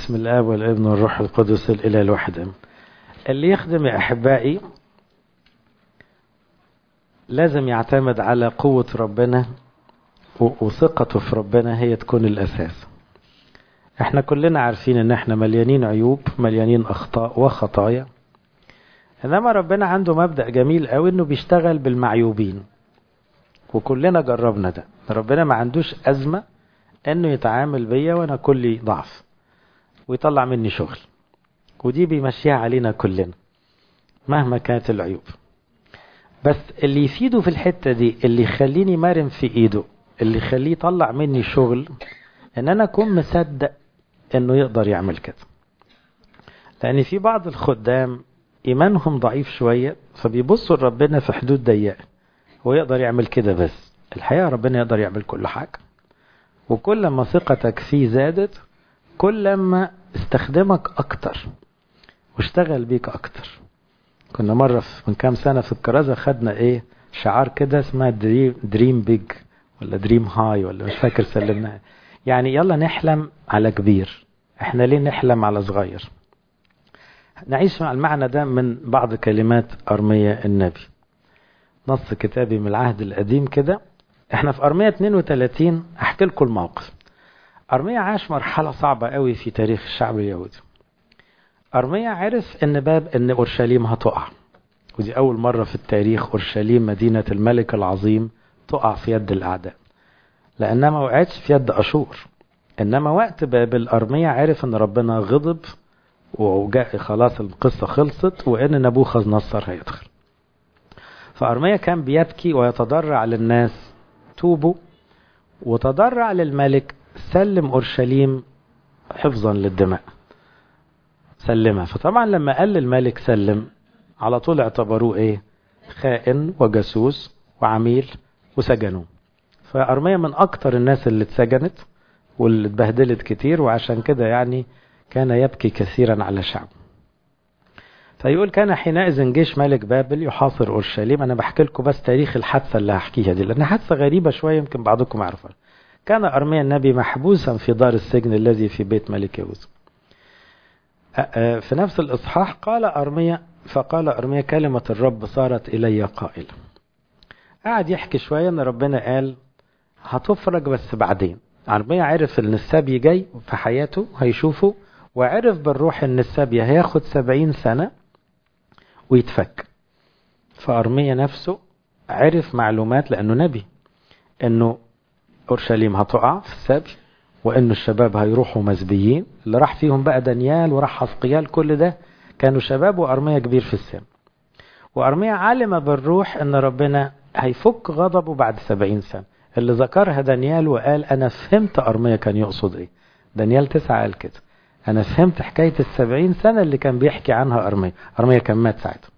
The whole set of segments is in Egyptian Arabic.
باسم الاب والابن والروح القدس الاله الواحد امين اللي يخدم يا احبائي لازم يعتمد على قوة ربنا وثقته في ربنا هي تكون الاساس احنا كلنا عارفين ان احنا مليانين عيوب مليانين اخطاء وخطايا انما ربنا عنده مبدأ جميل قوي انه بيشتغل بالمعيوبين وكلنا جربنا ده ربنا ما عندوش ازمة انه يتعامل بيا وانا كلي ضعف ويطلع مني شغل ودي بيمشيها علينا كلنا مهما كانت العيوب بس اللي يفيده في الحتة دي اللي يخليني مرن في ايده اللي يخليه يطلع مني شغل ان انا اكون مصدق انه يقدر يعمل كده لان في بعض الخدام ايمانهم ضعيف شوية فبيبصوا لربنا في حدود ضيقة هو يقدر يعمل كده بس الحقيقة ربنا يقدر يعمل كل حاجة وكل ما ثقتك فيه زادت كل ما استخدمك اكتر واشتغل بيك اكتر كنا مرة من كام سنة في الكرازة خدنا ايه شعار كده اسمها دريم, دريم بيج ولا دريم هاي ولا مش فاكر سلمناها يعني يلا نحلم على كبير احنا ليه نحلم على صغير نعيش مع المعنى ده من بعض كلمات أرمية النبي نص كتابي من العهد القديم كده احنا في أرمية 32 احكي لكم الموقف أرمية عاش مرحلة صعبة قوي في تاريخ الشعب اليهودي أرمية عرف ان باب ان أورشليم هتقع ودي أول مرة في التاريخ أورشليم مدينة الملك العظيم تقع في يد الأعداء لأنها ما وقعتش في يد أشور إنما وقت بابل أرمية عرف إن ربنا غضب وجاء خلاص القصة خلصت وإن نبوخذ نصر هيدخل فأرمية كان بيبكي ويتضرع للناس توبوا وتضرع للملك سلم أورشليم حفظا للدماء سلمها فطبعا لما قال للملك سلم على طول اعتبروه ايه خائن وجاسوس وعميل وسجنوه فأرمية من أكتر الناس اللي اتسجنت واللي اتبهدلت كتير وعشان كده يعني كان يبكي كثيرا على شعب فيقول كان حينئذ جيش ملك بابل يحاصر أورشليم أنا بحكي لكم بس تاريخ الحادثة اللي هحكيها دي لأن حادثة غريبة شوية يمكن بعضكم يعرفها كان أرميا النبي محبوسا في دار السجن الذي في بيت ملك يهوذا في نفس الإصحاح قال أرميا فقال أرميا كلمة الرب صارت إلي قائلة قعد يحكي شوية أن ربنا قال هتفرج بس بعدين أرميا عرف أن السبي جاي في حياته هيشوفه وعرف بالروح أن السبي هياخد سبعين سنة ويتفك فأرميا نفسه عرف معلومات لأنه نبي أنه أورشليم هتقع في السبي وأنه الشباب هيروحوا مسبيين اللي راح فيهم بقى دانيال وراح حسقيال كل ده كانوا شباب وأرميا كبير في السن وأرميا علم بالروح أن ربنا هيفك غضبه بعد سبعين سنة اللي ذكرها دانيال وقال أنا فهمت أرميا كان يقصد إيه دانيال تسعة قال كده أنا فهمت حكاية السبعين سنة اللي كان بيحكي عنها أرميا أرميا كان مات ساعتها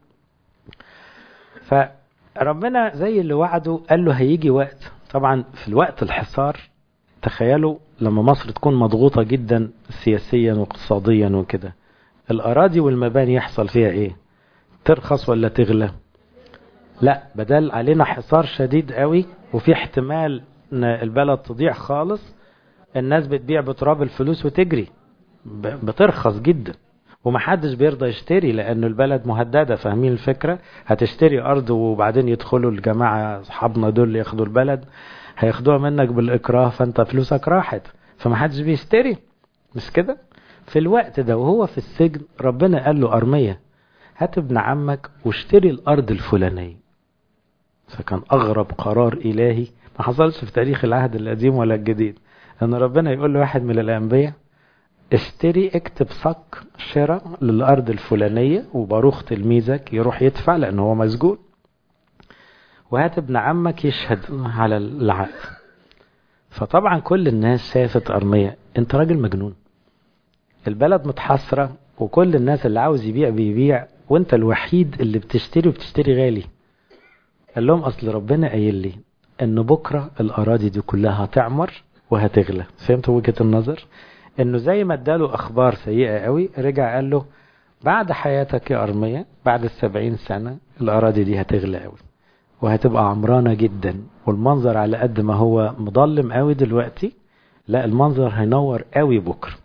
فربنا زي اللي وعده قال له هيجي وقت طبعا في الوقت الحصار تخيلوا لما مصر تكون مضغوطة جدا سياسيا واقتصاديا وكده الأراضي والمباني يحصل فيها إيه ترخص ولا تغلى لا بدل علينا حصار شديد قوي وفي احتمال ان البلد تضيع خالص الناس بتبيع بتراب الفلوس وتجري بترخص جدا ومحدش بيرضى يشتري لأنه البلد مهددة فاهمين الفكرة هتشتري أرض وبعدين يدخلوا الجماعة أصحابنا دول ياخدوا البلد هياخدوها منك بالإكراه فأنت فلوسك راحت فمحدش بيشتري مش كده في الوقت ده وهو في السجن ربنا قال له أرمية هات ابن عمك واشتري الأرض الفلانية فكان أغرب قرار إلهي ما حصلش في تاريخ العهد القديم ولا الجديد أن ربنا يقول لواحد من الأنبياء اشتري اكتب صك شراء للأرض الفلانية وباروخ تلميذك يروح يدفع لأن هو مسجون وهات ابن عمك يشهد على العقد فطبعا كل الناس شافت أرمية انت راجل مجنون البلد متحصرة وكل الناس اللي عاوز يبيع بيبيع وانت الوحيد اللي بتشتري وبتشتري غالي قال لهم اصل ربنا قايل لي ان بكره الاراضي دي كلها هتعمر وهتغلى فهمت وجهه النظر انه زي ما اداله اخبار سيئه قوي رجع قال له بعد حياتك يا ارميا بعد السبعين سنه الاراضي دي هتغلى قوي وهتبقى عمرانه جدا والمنظر على قد ما هو مظلم قوي دلوقتي لا المنظر هينور قوي بكره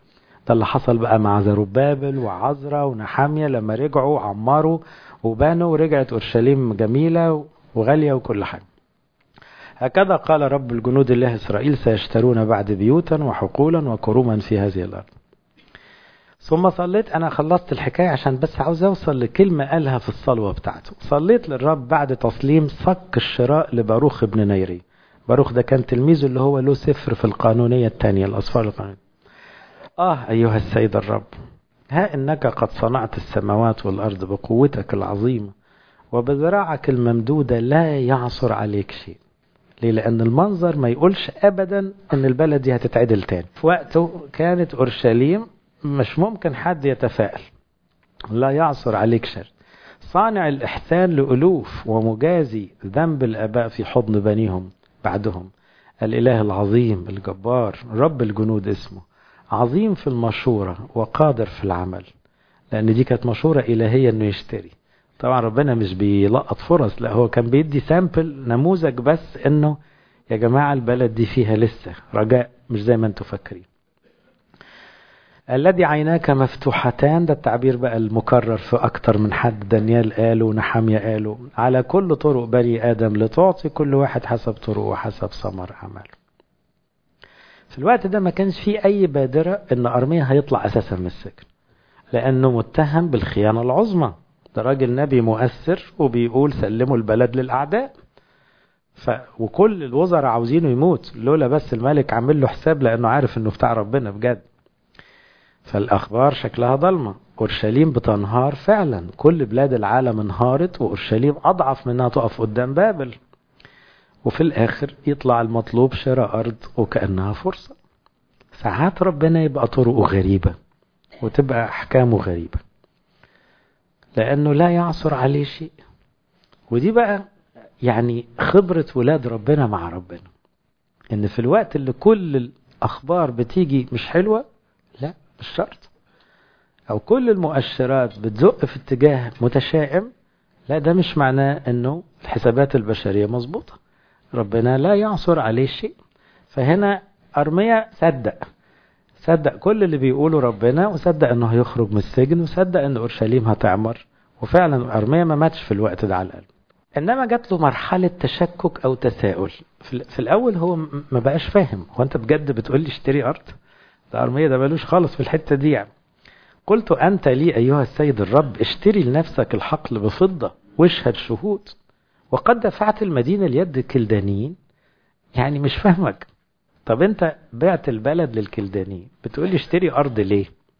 ده اللي حصل بقى مع زروبابل وعزرا ونحامية لما رجعوا عمروا وبانوا ورجعت أورشليم جميلة وغالية وكل حاجة هكذا قال رب الجنود الله إسرائيل سيشترون بعد بيوتا وحقولا وكروما في هذه الأرض ثم صليت أنا خلصت الحكاية عشان بس عاوز أوصل لكلمة قالها في الصلوة بتاعته صليت للرب بعد تسليم صك الشراء لباروخ ابن نيري باروخ ده كان تلميذه اللي هو له سفر في القانونية الثانية الأصفار القانونية آه أيها السيد الرب ها إنك قد صنعت السماوات والأرض بقوتك العظيمة وبذراعك الممدودة لا يعصر عليك شيء ليه؟ لأن المنظر ما يقولش أبدا إن البلد دي هتتعدل تاني في وقته كانت أورشليم مش ممكن حد يتفائل لا يعصر عليك شر صانع الإحسان لألوف ومجازي ذنب الآباء في حضن بنيهم بعدهم الإله العظيم الجبار رب الجنود اسمه عظيم في المشورة وقادر في العمل لأن دي كانت مشورة إلهية إنه يشتري طبعا ربنا مش بيلقط فرص لا هو كان بيدي سامبل نموذج بس إنه يا جماعة البلد دي فيها لسه رجاء مش زي ما انتم فاكرين الذي عيناك مفتوحتان ده التعبير بقى المكرر في أكتر من حد دانيال قاله ونحمية قاله على كل طرق بني آدم لتعطي كل واحد حسب طرقه وحسب ثمر أعماله في الوقت ده ما كانش فيه أي بادرة إن أرميا هيطلع أساسا من السجن لأنه متهم بالخيانة العظمى ده راجل نبي مؤثر وبيقول سلموا البلد للأعداء ف... وكل الوزراء عاوزينه يموت لولا بس الملك عامل له حساب لأنه عارف إنه بتاع ربنا بجد فالأخبار شكلها ضلمة أورشليم بتنهار فعلا كل بلاد العالم انهارت وأورشليم أضعف منها تقف قدام بابل وفي الآخر يطلع المطلوب شراء أرض وكأنها فرصة ساعات ربنا يبقى طرقه غريبة وتبقى أحكامه غريبة لأنه لا يعصر عليه شيء ودي بقى يعني خبرة ولاد ربنا مع ربنا إن في الوقت اللي كل الأخبار بتيجي مش حلوة لا مش شرط أو كل المؤشرات بتزق في اتجاه متشائم لا ده مش معناه إنه الحسابات البشرية مظبوطة ربنا لا يعصر عليه شيء فهنا أرميا صدق صدق كل اللي بيقوله ربنا وصدق انه هيخرج من السجن وصدق ان اورشليم هتعمر وفعلا ارميا ما ماتش في الوقت ده على الاقل انما جات له مرحله تشكك او تساؤل في الاول هو ما بقاش فاهم هو انت بجد بتقول لي اشتري ارض ده ارميا ده ملوش خالص في الحته دي يعني قلت انت لي ايها السيد الرب اشتري لنفسك الحقل بفضه واشهد شهود وقد دفعت المدينه ليد الكلدانيين يعني مش فاهمك طب انت بعت البلد للكلدانيين بتقول لي اشتري ارض ليه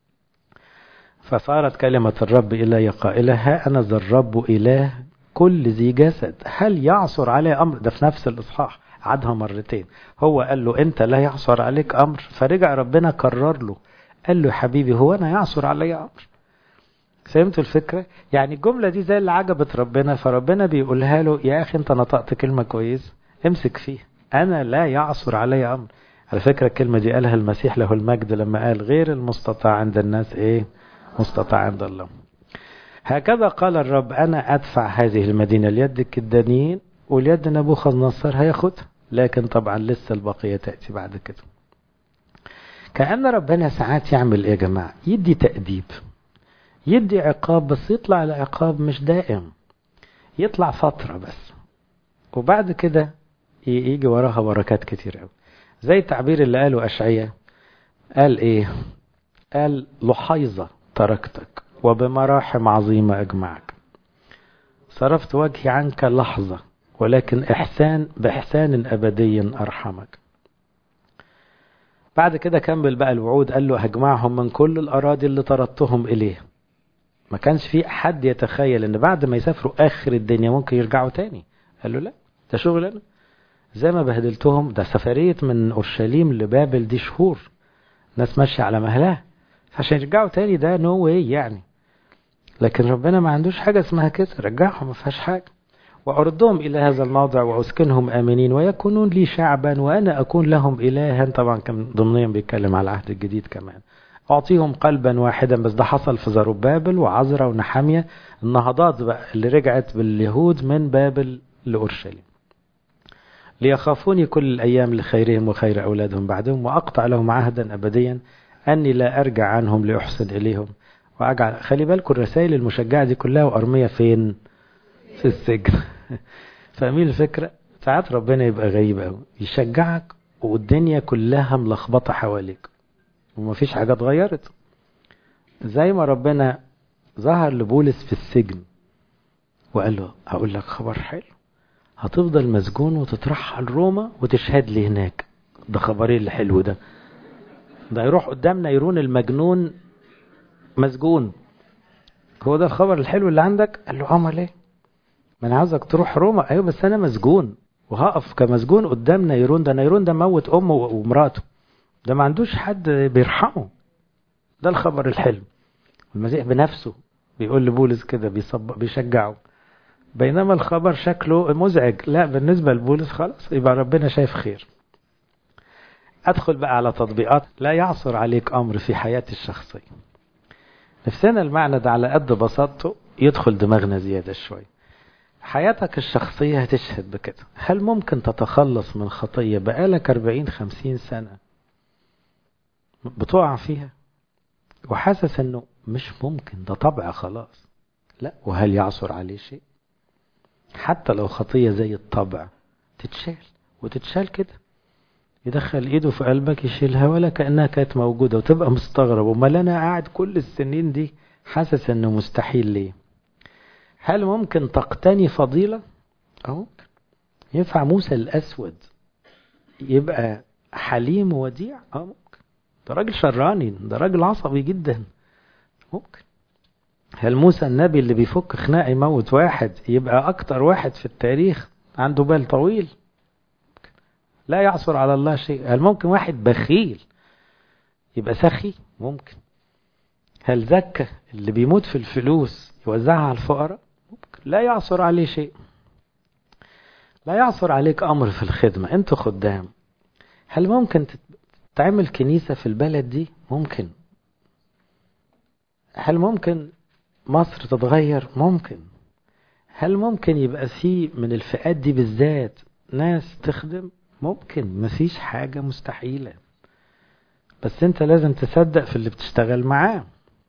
فصارت كلمة الرب إلي قائلة ها أنا ذا الرب إله كل ذي جسد هل يعصر عليه أمر ده في نفس الإصحاح عادها مرتين هو قال له أنت لا يعصر عليك أمر فرجع ربنا كرر له قال له يا حبيبي هو أنا يعصر علي أمر فهمتوا الفكرة؟ يعني الجملة دي زي اللي عجبت ربنا فربنا بيقولها له يا أخي أنت نطقت كلمة كويس امسك فيها أنا لا يعصر علي أمر على فكرة الكلمة دي قالها المسيح له المجد لما قال غير المستطاع عند الناس إيه مستطاع عند الله هكذا قال الرب أنا أدفع هذه المدينة ليد الكدانيين واليد نبوخذ نصر هياخدها لكن طبعا لسه البقية تأتي بعد كده كأن ربنا ساعات يعمل إيه يا جماعة يدي تأديب يدي عقاب بس يطلع العقاب مش دائم يطلع فترة بس وبعد كده يجي وراها بركات كتير قوي زي التعبير اللي قاله أشعية قال إيه قال لحيظة تركتك وبمراحم عظيمة أجمعك صرفت وجهي عنك لحظة ولكن إحسان بإحسان أبدي أرحمك بعد كده كمل بقى الوعود قال له هجمعهم من كل الأراضي اللي طردتهم إليه ما كانش في حد يتخيل ان بعد ما يسافروا اخر الدنيا ممكن يرجعوا تاني قال له لا ده شغل انا زي ما بهدلتهم ده سفرية من أورشليم لبابل دي شهور ناس ماشية على مهلها عشان يرجعوا تاني ده نو واي يعني لكن ربنا ما عندوش حاجة اسمها كده رجعهم ما فيهاش حاجة وأردهم إلى هذا الموضع وأسكنهم آمنين ويكونون لي شعبا وأنا أكون لهم إلها طبعا كان ضمنيا بيتكلم على العهد الجديد كمان أعطيهم قلبا واحدا بس ده حصل في زروبابل وعزرا ونحامية النهضات بقى اللي رجعت باليهود من بابل لأورشليم ليخافوني كل الأيام لخيرهم وخير أولادهم بعدهم وأقطع لهم عهدا أبديا أني لا أرجع عنهم لأحسن إليهم وأجعل خلي بالكم الرسائل المشجعة دي كلها وأرمية فين في السجن فاهمين الفكرة ساعات ربنا يبقى غريب قوي يشجعك والدنيا كلها ملخبطة حواليك ومفيش حاجة اتغيرت زي ما ربنا ظهر لبولس في السجن وقال له هقول لك خبر حلو هتفضل مسجون وتترحل روما وتشهد لي هناك ده خبرين الحلو ده ده يروح قدامنا يرون المجنون مسجون هو ده الخبر الحلو اللي عندك قال له امال ايه ما انا عاوزك تروح روما ايوه بس انا مسجون وهقف كمسجون قدام نيرون ده نيرون ده موت امه ومراته ده ما عندوش حد بيرحمه ده الخبر الحلو المسيح بنفسه بيقول لبولس كده بيصب بيشجعه بينما الخبر شكله مزعج لا بالنسبة لبولس خلاص يبقى ربنا شايف خير أدخل بقى على تطبيقات لا يعصر عليك أمر في حياتي الشخصية نفسنا المعنى ده على قد بساطته يدخل دماغنا زيادة شوي حياتك الشخصية هتشهد بكده هل ممكن تتخلص من خطية بقالك 40 50 سنة بتقع فيها وحاسس انه مش ممكن ده طبع خلاص لا وهل يعصر عليه شيء حتى لو خطية زي الطبع تتشال وتتشال كده يدخل ايده في قلبك يشيلها ولا كأنها كانت موجودة وتبقى مستغرب امال انا قاعد كل السنين دي حاسس انه مستحيل ليه هل ممكن تقتني فضيلة اه ممكن ينفع موسى الاسود يبقى حليم وديع اه ممكن ده راجل شراني ده راجل عصبي جدا ممكن هل موسى النبي اللي بيفك خناق يموت واحد يبقى اكتر واحد في التاريخ عنده بال طويل لا يعصر على الله شيء هل ممكن واحد بخيل يبقى سخي ممكن هل زكى اللي بيموت في الفلوس يوزعها على الفقراء ممكن لا يعصر عليه شيء لا يعصر عليك أمر في الخدمة أنت خدام هل ممكن تعمل كنيسة في البلد دي ممكن هل ممكن مصر تتغير ممكن هل ممكن يبقى في من الفئات دي بالذات ناس تخدم ممكن مفيش حاجة مستحيلة بس انت لازم تصدق في اللي بتشتغل معاه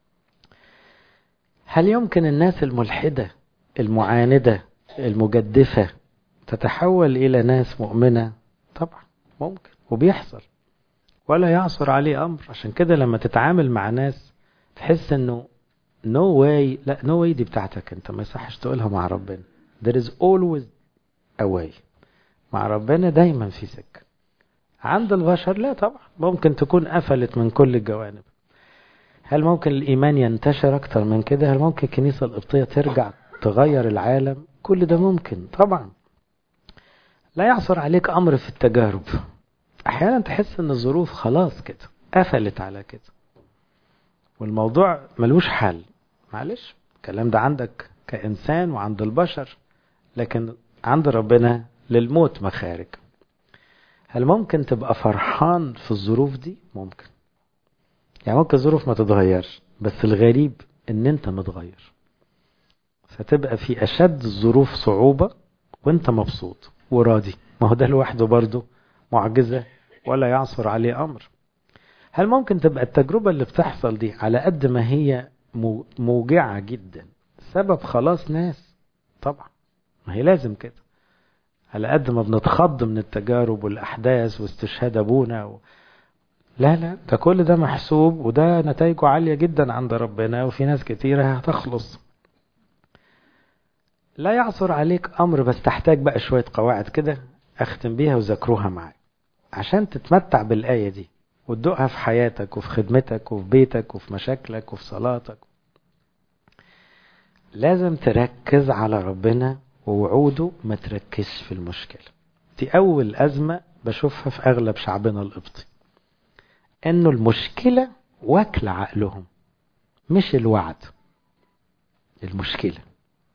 هل يمكن الناس الملحدة المعاندة المجدفة تتحول إلى ناس مؤمنة طبعا ممكن وبيحصل ولا يعصر عليه أمر عشان كده لما تتعامل مع ناس تحس انه no way لا no way دي بتاعتك انت ما يصحش تقولها مع ربنا there is always a way مع ربنا دايما في سكة عند البشر لا طبعا ممكن تكون قفلت من كل الجوانب هل ممكن الإيمان ينتشر أكتر من كده هل ممكن الكنيسة القبطية ترجع تغير العالم كل ده ممكن طبعا لا يعصر عليك أمر في التجارب أحيانا تحس أن الظروف خلاص كده قفلت على كده والموضوع ملوش حل معلش الكلام ده عندك كإنسان وعند البشر لكن عند ربنا للموت مخارج هل ممكن تبقى فرحان في الظروف دي ممكن يعني ممكن الظروف ما تتغيرش بس الغريب ان انت متغير فتبقى في اشد الظروف صعوبة وانت مبسوط وراضي ما هو ده لوحده برضه معجزة ولا يعصر عليه امر هل ممكن تبقى التجربة اللي بتحصل دي على قد ما هي موجعة جدا سبب خلاص ناس طبعا ما هي لازم كده على قد ما بنتخض من التجارب والأحداث واستشهاد أبونا و... لا لا ده كل ده محسوب وده نتائجه عالية جدا عند ربنا وفي ناس كتيرة هتخلص لا يعصر عليك أمر بس تحتاج بقى شوية قواعد كده أختم بيها وذاكروها معاك عشان تتمتع بالآية دي وتدوقها في حياتك وفي خدمتك وفي بيتك وفي مشاكلك وفي صلاتك لازم تركز على ربنا ووعوده ما تركزش في المشكلة دي أول أزمة بشوفها في أغلب شعبنا القبطي إنه المشكلة واكل عقلهم مش الوعد المشكلة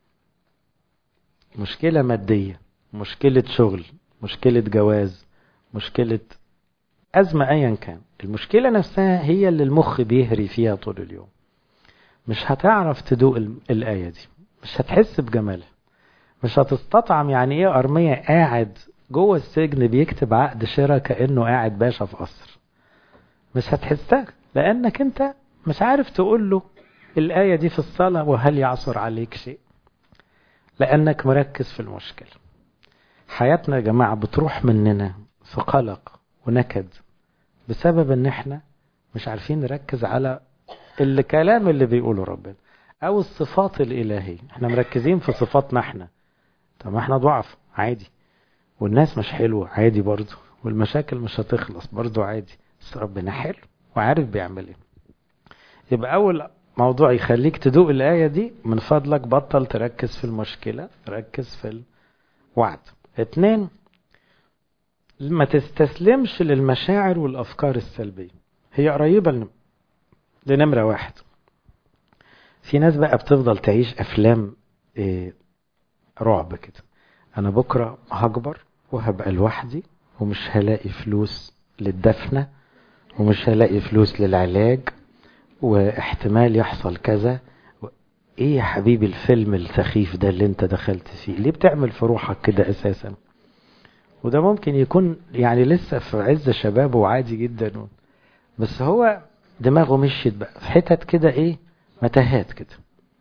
مشكلة مادية مشكلة شغل مشكلة جواز مشكلة أزمة أيا كان المشكلة نفسها هي اللي المخ بيهري فيها طول اليوم مش هتعرف تدوق الآية دي مش هتحس بجمالها مش هتستطعم يعني ايه أرمية قاعد جوه السجن بيكتب عقد شراء كأنه قاعد باشا في قصر مش هتحسها لأنك أنت مش عارف تقول له الآية دي في الصلاة وهل يعصر عليك شيء لأنك مركز في المشكلة حياتنا يا جماعة بتروح مننا في قلق ونكد بسبب ان احنا مش عارفين نركز على الكلام اللي بيقوله ربنا او الصفات الالهية احنا مركزين في صفاتنا احنا طب ما احنا ضعف عادي والناس مش حلوة عادي برضه والمشاكل مش هتخلص برضه عادي بس ربنا حلو وعارف بيعمل ايه يبقى اول موضوع يخليك تدوق الآية دي من فضلك بطل تركز في المشكلة ركز في الوعد اتنين ما تستسلمش للمشاعر والأفكار السلبية هي قريبة لنمرة واحد في ناس بقى بتفضل تعيش أفلام إيه رعب كده أنا بكرة هكبر وهبقى لوحدي ومش هلاقي فلوس للدفنة ومش هلاقي فلوس للعلاج واحتمال يحصل كذا ايه يا حبيبي الفيلم السخيف ده اللي انت دخلت فيه ليه بتعمل في روحك كده اساسا وده ممكن يكون يعني لسه في عز شبابه وعادي جدا بس هو دماغه مشيت بقى في حتت كده ايه متاهات كده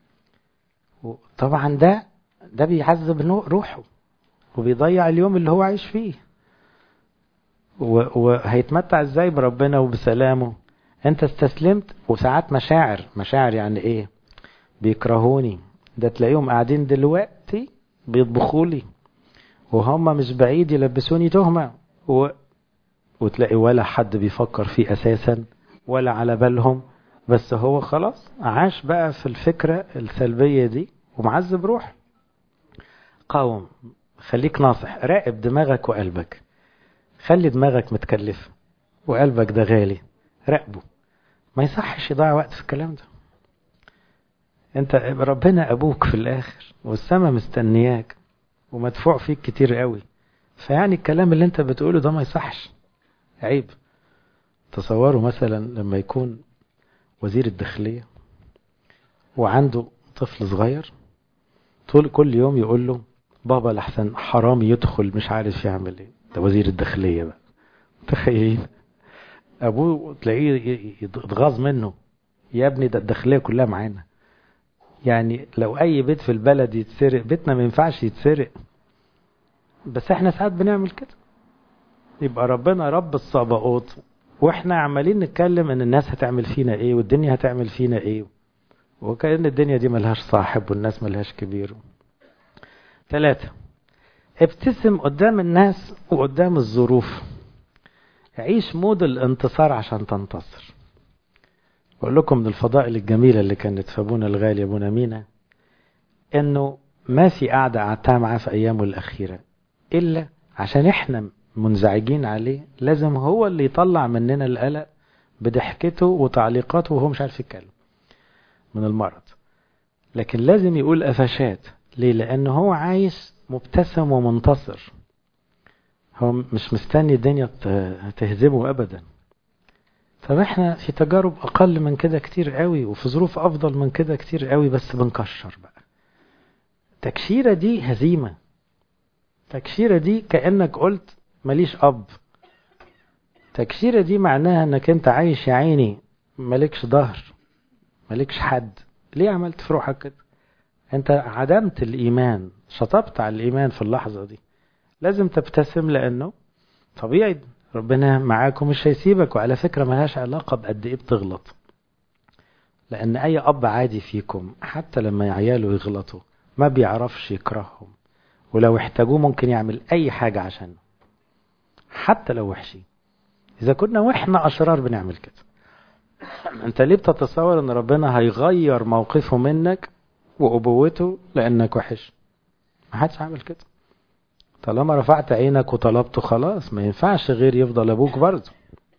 طبعا ده ده بيعذب روحه وبيضيع اليوم اللي هو عايش فيه وهيتمتع ازاي بربنا وبسلامه انت استسلمت وساعات مشاعر مشاعر يعني ايه بيكرهوني ده تلاقيهم قاعدين دلوقتي بيطبخوا لي وهم مش بعيد يلبسوني تهمة و... وتلاقي ولا حد بيفكر فيه اساسا ولا على بالهم بس هو خلاص عاش بقى في الفكرة السلبية دي ومعذب روح قاوم خليك ناصح راقب دماغك وقلبك خلي دماغك متكلفة وقلبك ده غالي راقبه ما يصحش يضيع وقت في الكلام ده انت ربنا ابوك في الاخر والسما مستنياك ومدفوع فيك كتير قوي فيعني الكلام اللي انت بتقوله ده ما يصحش عيب تصوروا مثلا لما يكون وزير الداخلية وعنده طفل صغير طول كل يوم يقول له بابا لحسن حرامي يدخل مش عارف يعمل ايه ده وزير الداخلية بقى تخيلين ابوه تلاقيه يتغاظ منه يا ابني ده الداخليه كلها معانا يعني لو اي بيت في البلد يتسرق بيتنا ما ينفعش يتسرق بس احنا ساعات بنعمل كده يبقى ربنا رب الصباؤوت واحنا عمالين نتكلم ان الناس هتعمل فينا ايه والدنيا هتعمل فينا ايه وكأن الدنيا دي ملهاش صاحب والناس ملهاش كبير ثلاثة ابتسم قدام الناس وقدام الظروف عيش مود الانتصار عشان تنتصر بقول لكم من الفضائل الجميلة اللي كانت في أبونا الغالي أبونا مينا إنه ما في قعدة قعدتها معاه في أيامه الأخيرة إلا عشان إحنا منزعجين عليه لازم هو اللي يطلع مننا القلق بضحكته وتعليقاته وهو مش عارف يتكلم من المرض لكن لازم يقول قفشات ليه لأن هو عايش مبتسم ومنتصر هو مش مستني الدنيا تهزمه ابدا طب احنا في تجارب اقل من كده كتير قوي وفي ظروف افضل من كده كتير قوي بس بنكشر بقى تكشيرة دي هزيمة تكشيرة دي كأنك قلت ماليش اب تكشيرة دي معناها انك انت عايش يا عيني مالكش ظهر مالكش حد ليه عملت في روحك كده انت عدمت الايمان شطبت على الايمان في اللحظة دي لازم تبتسم لانه طبيعي ربنا معاك ومش هيسيبك وعلى فكرة ملهاش علاقة بقد ايه بتغلط لان اي اب عادي فيكم حتى لما عياله يغلطوا ما بيعرفش يكرههم ولو احتاجوه ممكن يعمل اي حاجة عشانه حتى لو وحشين اذا كنا واحنا اشرار بنعمل كده انت ليه بتتصور ان ربنا هيغير موقفه منك وابوته لانك وحش ما حدش عامل كده طالما رفعت عينك وطلبته خلاص ما ينفعش غير يفضل أبوك برضه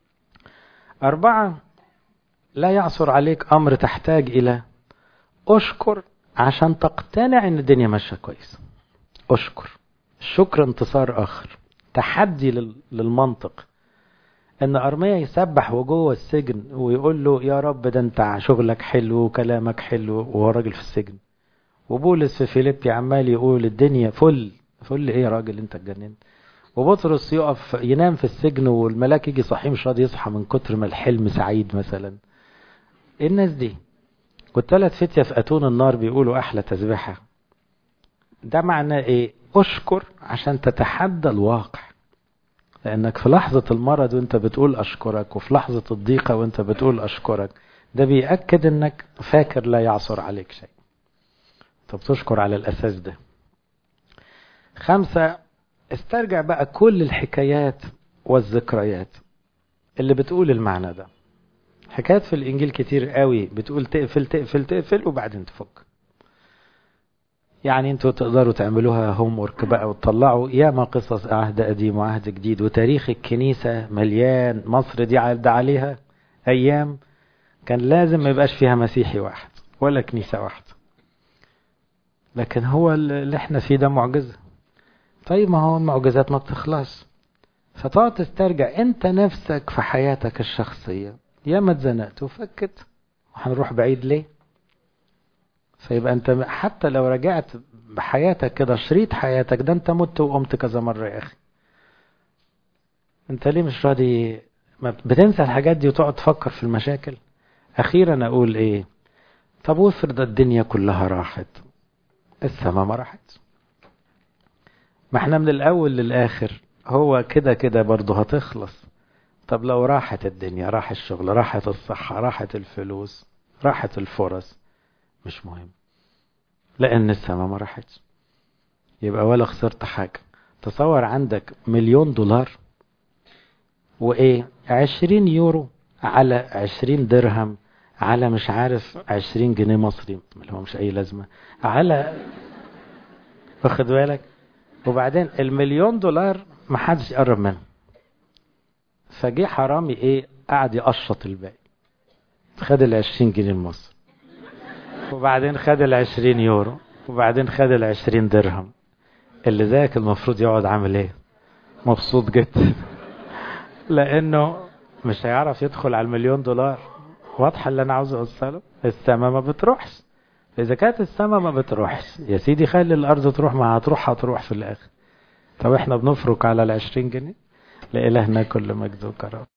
أربعة لا يعثر عليك أمر تحتاج إلى أشكر عشان تقتنع إن الدنيا ماشية كويس أشكر الشكر انتصار آخر تحدي للمنطق إن أرميا يسبح وجوه السجن ويقول له يا رب ده أنت شغلك حلو وكلامك حلو وهو راجل في السجن وبولس في فيليبي عمال يقول الدنيا فل فل ايه يا راجل انت اتجننت وبطرس يقف ينام في السجن والملاك يجي صحيه مش راضي يصحى من كتر ما الحلم سعيد مثلا ايه الناس دي والثلاث فتية في أتون النار بيقولوا أحلى تسبيحة ده معناه إيه أشكر عشان تتحدى الواقع لأنك في لحظة المرض وأنت بتقول أشكرك وفي لحظة الضيقة وأنت بتقول أشكرك ده بيأكد أنك فاكر لا يعصر عليك شيء طب تشكر على الأساس ده خمسة استرجع بقى كل الحكايات والذكريات اللي بتقول المعنى ده حكايات في الإنجيل كتير قوي بتقول تقفل تقفل تقفل وبعدين تفك يعني انتوا تقدروا تعملوها هوم ورك بقى وتطلعوا ياما قصص عهد قديم وعهد جديد وتاريخ الكنيسة مليان مصر دي عدى عليها أيام كان لازم ما يبقاش فيها مسيحي واحد ولا كنيسة واحدة لكن هو اللي احنا فيه ده معجزة طيب ما هو المعجزات ما بتخلص فتقعد تسترجع انت نفسك في حياتك الشخصية يا ما اتزنقت وفكت وهنروح بعيد ليه فيبقى انت حتى لو رجعت بحياتك كده شريط حياتك ده انت مت وقمت كذا مرة يا اخي انت ليه مش راضي بتنسى الحاجات دي وتقعد تفكر في المشاكل اخيرا اقول ايه طب وافرض الدنيا كلها راحت السما ما راحت ما احنا من الاول للاخر هو كده كده برضه هتخلص طب لو راحت الدنيا راح الشغل راحت الصحة راحت الفلوس راحت الفرص مش مهم لأن السما ما راحتش يبقى ولا خسرت حاجة تصور عندك مليون دولار وإيه عشرين يورو على عشرين درهم على مش عارف عشرين جنيه مصري اللي هو مش أي لازمة على واخد بالك وبعدين المليون دولار محدش يقرب منه فجه حرامي ايه قعد يقشط الباقي خد ال 20 جنيه المصري وبعدين خد ال 20 يورو وبعدين خد ال 20 درهم اللي زيك المفروض يقعد عامل ايه مبسوط جدا لانه مش هيعرف يدخل على المليون دولار واضحه اللي انا عاوز اوصله السما ما بتروحش اذا كانت السما ما بتروحش يا سيدي خلي الارض تروح ما هتروح هتروح في الاخر طب احنا بنفرق على ال 20 جنيه لإلهنا كل مجد وكرم